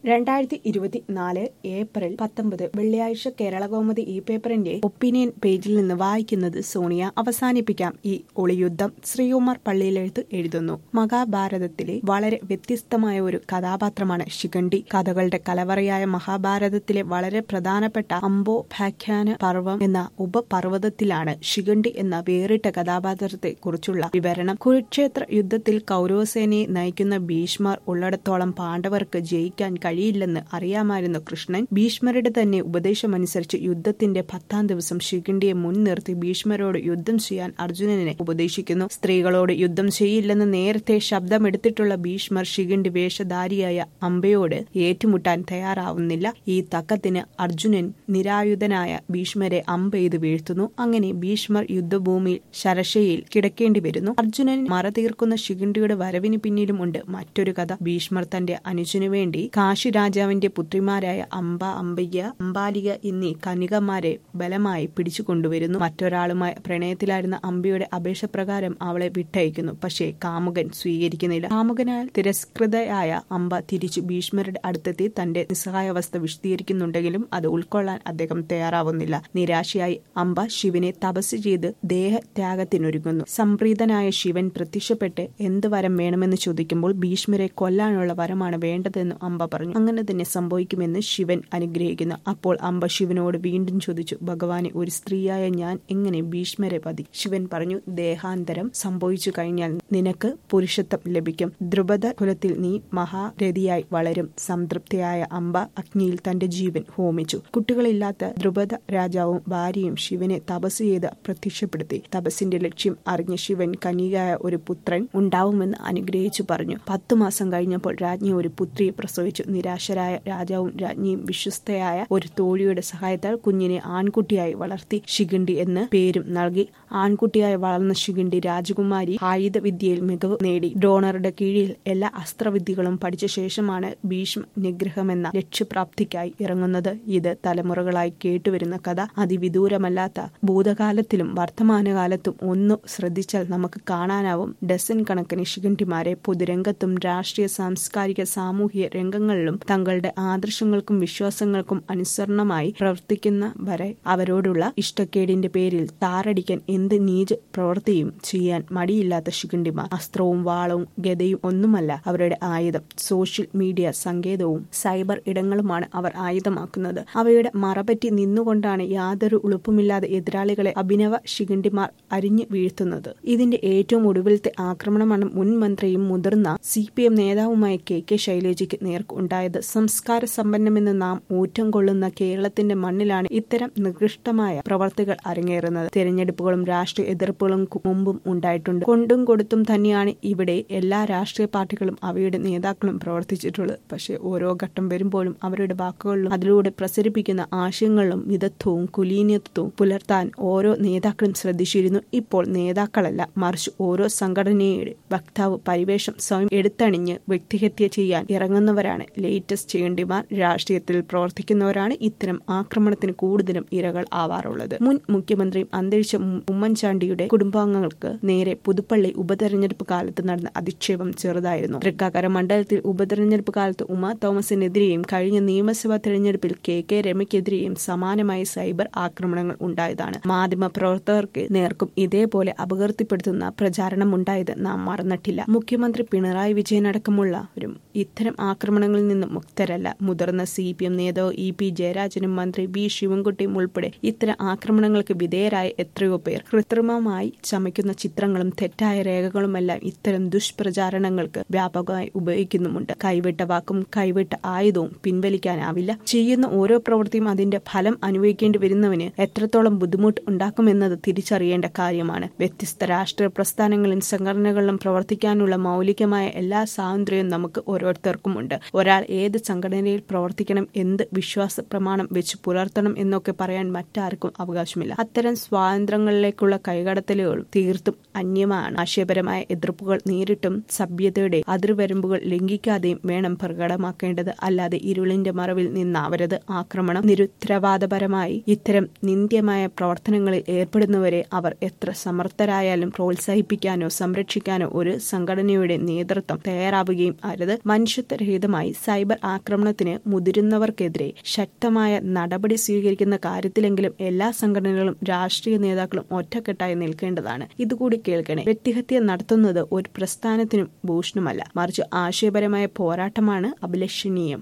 രണ്ടായിരത്തി ഇരുപത്തിനാല് ഏപ്രിൽ പത്തൊമ്പത് വെള്ളിയാഴ്ച കേരളകൗമുദി ഈ പേപ്പറിന്റെ ഒപ്പീനിയൻ പേജിൽ നിന്ന് വായിക്കുന്നത് സോണിയ അവസാനിപ്പിക്കാം ഈ ഒളിയുദ്ധം ശ്രീകുമാർ പള്ളിയിലെഴുത്ത് എഴുതുന്നു മഹാഭാരതത്തിലെ വളരെ വ്യത്യസ്തമായ ഒരു കഥാപാത്രമാണ് ശിഖണ്ഡി കഥകളുടെ കലവറയായ മഹാഭാരതത്തിലെ വളരെ പ്രധാനപ്പെട്ട അംബോഭാഖ്യാന പർവം എന്ന ഉപപർവ്വതത്തിലാണ് ശിഖണ്ഡി എന്ന വേറിട്ട കഥാപാത്രത്തെ കുറിച്ചുള്ള വിവരണം കുരുക്ഷേത്ര യുദ്ധത്തിൽ കൗരവസേനയെ നയിക്കുന്ന ഭീഷ്മർ ഉള്ളിടത്തോളം പാണ്ഡവർക്ക് ജയിക്കാൻ കഴിയില്ലെന്ന് അറിയാമായിരുന്നു കൃഷ്ണൻ ഭീഷ്മരുടെ തന്നെ ഉപദേശമനുസരിച്ച് യുദ്ധത്തിന്റെ പത്താം ദിവസം ശിഖണ്ഡിയെ മുൻനിർത്തി ഭീഷ്മരോട് യുദ്ധം ചെയ്യാൻ അർജുനനെ ഉപദേശിക്കുന്നു സ്ത്രീകളോട് യുദ്ധം ചെയ്യില്ലെന്ന് നേരത്തെ ശബ്ദമെടുത്തിട്ടുള്ള ഭീഷ്മർ ശിഖണ്ഡി വേഷധാരിയായ അമ്പയോട് ഏറ്റുമുട്ടാൻ തയ്യാറാവുന്നില്ല ഈ തക്കത്തിന് അർജുനൻ നിരായുധനായ ഭീഷ്മരെ അമ്പെയ്ത് വീഴ്ത്തുന്നു അങ്ങനെ ഭീഷ്മർ യുദ്ധഭൂമിയിൽ ശരശയിൽ കിടക്കേണ്ടി വരുന്നു അർജുനൻ മറതീർക്കുന്ന ശിഖണ്ഡിയുടെ വരവിന് പിന്നിലും ഉണ്ട് മറ്റൊരു കഥ ഭീഷ്മർ തന്റെ അനുജനു വേണ്ടി കാശി രാജാവിന്റെ പുത്രിമാരായ അംബ അമ്പയ്യ അംബാലിക എന്നീ കന്യകമാരെ ബലമായി പിടിച്ചു കൊണ്ടുവരുന്നു മറ്റൊരാളുമായി പ്രണയത്തിലായിരുന്ന അമ്പയുടെ അപേക്ഷപ്രകാരം അവളെ വിട്ടയക്കുന്നു പക്ഷേ കാമുകൻ സ്വീകരിക്കുന്നില്ല കാമുകനാൽ തിരസ്കൃതയായ അമ്പ തിരിച്ചു ഭീഷ്മരുടെ അടുത്തെത്തി തന്റെ നിസ്സഹായാവസ്ഥ വിശദീകരിക്കുന്നുണ്ടെങ്കിലും അത് ഉൾക്കൊള്ളാൻ അദ്ദേഹം തയ്യാറാവുന്നില്ല നിരാശയായി അമ്പ ശിവനെ തപസ് ചെയ്ത് ദേഹത്യാഗത്തിനൊരുങ്ങുന്നു സംപ്രീതനായ ശിവൻ പ്രത്യക്ഷപ്പെട്ട് എന്ത് വരം വേണമെന്ന് ചോദിക്കുമ്പോൾ ഭീഷ്മരെ കൊല്ലാനുള്ള വരമാണ് വേണ്ടതെന്ന് അമ്പ പറഞ്ഞു അങ്ങനെ തന്നെ സംഭവിക്കുമെന്ന് ശിവൻ അനുഗ്രഹിക്കുന്നു അപ്പോൾ അമ്പ ശിവനോട് വീണ്ടും ചോദിച്ചു ഭഗവാനെ ഒരു സ്ത്രീയായ ഞാൻ എങ്ങനെ ഭീഷ്മരെ പതി ശിവൻ പറഞ്ഞു ദേഹാന്തരം സംഭവിച്ചു കഴിഞ്ഞാൽ നിനക്ക് പുരുഷത്വം ലഭിക്കും ദ്രുപദ കുലത്തിൽ നീ മഹാരഥിയായി വളരും സംതൃപ്തിയായ അമ്പ അഗ്നിയിൽ തന്റെ ജീവൻ ഹോമിച്ചു കുട്ടികളില്ലാത്ത ദ്രുപദ രാജാവും ഭാര്യയും ശിവനെ തപസ് ചെയ്ത് പ്രത്യക്ഷപ്പെടുത്തി തപസ്സിന്റെ ലക്ഷ്യം അറിഞ്ഞ ശിവൻ കനികയായ ഒരു പുത്രൻ ഉണ്ടാവുമെന്ന് അനുഗ്രഹിച്ചു പറഞ്ഞു പത്തു മാസം കഴിഞ്ഞപ്പോൾ രാജ്ഞി ഒരു പുത്രിയെ പ്രസവിച്ചു നിരാശരായ രാജാവും രാജ്ഞിയും വിശ്വസ്തയായ ഒരു തോഴിയുടെ സഹായത്താൽ കുഞ്ഞിനെ ആൺകുട്ടിയായി വളർത്തി ശിഖണ്ഡി എന്ന് പേരും നൽകി ആൺകുട്ടിയായി വളർന്ന ശിഖണ്ഡി രാജകുമാരി ആയുധ വിദ്യയിൽ മികവ് നേടി ഡോണറുടെ കീഴിൽ എല്ലാ അസ്ത്രവിദ്യകളും പഠിച്ച ശേഷമാണ് ഭീഷ്മ നിഗ്രഹമെന്ന ലക്ഷ്യപ്രാപ്തിക്കായി ഇറങ്ങുന്നത് ഇത് തലമുറകളായി കേട്ടുവരുന്ന കഥ അതിവിദൂരമല്ലാത്ത ഭൂതകാലത്തിലും വർത്തമാനകാലത്തും ഒന്നു ശ്രദ്ധിച്ചാൽ നമുക്ക് കാണാനാവും ഡസൻ കണക്കിന് ശിഖണ്ഡിമാരെ പൊതുരംഗത്തും രാഷ്ട്രീയ സാംസ്കാരിക സാമൂഹിക രംഗങ്ങളിലും തങ്ങളുടെ ആദർശങ്ങൾക്കും വിശ്വാസങ്ങൾക്കും അനുസരണമായി പ്രവർത്തിക്കുന്നവരെ അവരോടുള്ള ഇഷ്ടക്കേടിന്റെ പേരിൽ താറടിക്കാൻ എന്ത് നീച പ്രവൃത്തിയും ചെയ്യാൻ മടിയില്ലാത്ത ശിഖണ്ഡിമാർ അസ്ത്രവും വാളവും ഗതയും ഒന്നുമല്ല അവരുടെ ആയുധം സോഷ്യൽ മീഡിയ സങ്കേതവും സൈബർ ഇടങ്ങളുമാണ് അവർ ആയുധമാക്കുന്നത് അവയുടെ മറപറ്റി നിന്നുകൊണ്ടാണ് യാതൊരു ഉളുപ്പുമില്ലാതെ എതിരാളികളെ അഭിനവ ശിഖണ്ഡിമാർ അരിഞ്ഞു വീഴ്ത്തുന്നത് ഇതിന്റെ ഏറ്റവും ഒടുവിലത്തെ ആക്രമണമാണ് മുൻ മന്ത്രിയും മുതിർന്ന സി പി എം നേതാവുമായ കെ കെ ശൈലജയ്ക്ക് നേർക്ക് ഉണ്ടായത് സംസ്കാര സമ്പന്നമെന്ന് നാം ഊറ്റം കൊള്ളുന്ന കേരളത്തിന്റെ മണ്ണിലാണ് ഇത്തരം നികൃഷ്ടമായ പ്രവർത്തികൾ അരങ്ങേറുന്നത് തെരഞ്ഞെടുപ്പുകളും രാഷ്ട്രീയ എതിർപ്പുകളും മുമ്പും ഉണ്ടായിട്ടുണ്ട് കൊണ്ടും കൊടുത്തും തന്നെയാണ് ഇവിടെ എല്ലാ രാഷ്ട്രീയ പാർട്ടികളും അവയുടെ നേതാക്കളും പ്രവർത്തിച്ചിട്ടുള്ളത് പക്ഷേ ഓരോ ഘട്ടം വരുമ്പോഴും അവരുടെ വാക്കുകളിലും അതിലൂടെ പ്രസരിപ്പിക്കുന്ന ആശയങ്ങളിലും മിതത്വവും കുലീനത്വവും പുലർത്താൻ ഓരോ നേതാക്കളും ശ്രദ്ധിച്ചിരുന്നു ഇപ്പോൾ നേതാക്കളല്ല മറിച്ച് ഓരോ സംഘടനയുടെ വക്താവ് പരിവേഷം സ്വയം എടുത്തണിഞ്ഞ് വ്യക്തിഹത്യ ചെയ്യാൻ ഇറങ്ങുന്നവരാണ് ലേറ്റസ്റ്റ് ചെയ്യേണ്ടിമാർ രാഷ്ട്രീയത്തിൽ പ്രവർത്തിക്കുന്നവരാണ് ഇത്തരം ആക്രമണത്തിന് കൂടുതലും ഇരകൾ ആവാറുള്ളത് മുൻ മുഖ്യമന്ത്രിയും അന്തരിച്ച ഉമ്മൻചാണ്ടിയുടെ കുടുംബാംഗങ്ങൾക്ക് നേരെ പുതുപ്പള്ളി ഉപതെരഞ്ഞെടുപ്പ് കാലത്ത് നടന്ന അധിക്ഷേപം ചെറുതായിരുന്നു തൃക്കാക്കര മണ്ഡലത്തിൽ ഉപതെരഞ്ഞെടുപ്പ് കാലത്ത് ഉമ തോമസിനെതിരെയും കഴിഞ്ഞ നിയമസഭാ തെരഞ്ഞെടുപ്പിൽ കെ കെ രമയ്ക്കെതിരെയും സമാനമായ സൈബർ ആക്രമണങ്ങൾ ഉണ്ടായതാണ് മാധ്യമ പ്രവർത്തകർക്ക് നേർക്കും ഇതേപോലെ അപകീർത്തിപ്പെടുത്തുന്ന പ്രചാരണം ഉണ്ടായത് നാം മറന്നിട്ടില്ല മുഖ്യമന്ത്രി പിണറായി വിജയൻ അടക്കമുള്ളവരും ഇത്തരം ആക്രമണങ്ങളിൽ നിന്നും മുക്തരല്ല മുതിർന്ന സി പി എം നേതാവ് ഇ പി ജയരാജനും മന്ത്രി വി ശിവൻകുട്ടിയും ഉൾപ്പെടെ ഇത്തരം ആക്രമണങ്ങൾക്ക് വിധേയരായ എത്രയോ പേർ കൃത്രിമമായി ചമയ്ക്കുന്ന ചിത്രങ്ങളും തെറ്റായ രേഖകളുമെല്ലാം ഇത്തരം ദുഷ്പ്രചാരണങ്ങൾക്ക് വ്യാപകമായി ഉപയോഗിക്കുന്നുമുണ്ട് കൈവിട്ട വാക്കും കൈവിട്ട ആയുധവും പിൻവലിക്കാനാവില്ല ചെയ്യുന്ന ഓരോ പ്രവൃത്തിയും അതിന്റെ ഫലം അനുഭവിക്കേണ്ടി വരുന്നവന് എത്രത്തോളം ബുദ്ധിമുട്ട് ഉണ്ടാക്കുമെന്നത് തിരിച്ചറിയേണ്ട കാര്യമാണ് വ്യത്യസ്ത രാഷ്ട്രീയ പ്രസ്ഥാനങ്ങളിലും സംഘടനകളിലും പ്രവർത്തിക്കാനുള്ള മൗലികമായ എല്ലാ സ്വാതന്ത്ര്യവും നമുക്ക് ഓരോരുത്തർക്കുമുണ്ട് ഒരാൾ ഏത് സംഘടനയിൽ പ്രവർത്തിക്കണം എന്ത് വിശ്വാസ പ്രമാണം വെച്ച് പുലർത്തണം എന്നൊക്കെ പറയാൻ മറ്റാർക്കും അവകാശമില്ല അത്തരം സ്വാതന്ത്ര്യങ്ങളിലേക്കുള്ള കൈകടത്തലുകൾ തീർത്തും അന്യമാണ് ആശയപരമായ എതിർപ്പുകൾ നേരിട്ടും സഭ്യതയുടെ അതിർവരമ്പുകൾ ലംഘിക്കാതെയും വേണം പ്രകടമാക്കേണ്ടത് അല്ലാതെ ഇരുളിന്റെ മറവിൽ നിന്നാവരുത് ആക്രമണം നിരുത്തരവാദപരമായി ഇത്തരം നിന്ദ്യമായ പ്രവർത്തനങ്ങളിൽ ഏർപ്പെടുന്നവരെ അവർ എത്ര സമർത്ഥരായാലും പ്രോത്സാഹിപ്പിക്കാനോ സംരക്ഷിക്കാനോ ഒരു സംഘടനയുടെ നേതൃത്വം തയ്യാറാവുകയും അരുത് മനുഷ്യത്വരഹിതമായി സൈബർ ആക്രമണത്തിന് മുതിരുന്നവർക്കെതിരെ ശക്തമായ നടപടി സ്വീകരിക്കുന്ന കാര്യത്തിലെങ്കിലും എല്ലാ സംഘടനകളും രാഷ്ട്രീയ നേതാക്കളും ഒറ്റക്കെട്ടായി നിൽക്കേണ്ടതാണ് ഇതുകൂടി കേൾക്കണേ വ്യക്തിഹത്യ നടത്തുന്നത് ഒരു പ്രസ്ഥാനത്തിനും ഭൂഷണമല്ല മറിച്ച് ആശയപരമായ പോരാട്ടമാണ് അഭിലഷണീയം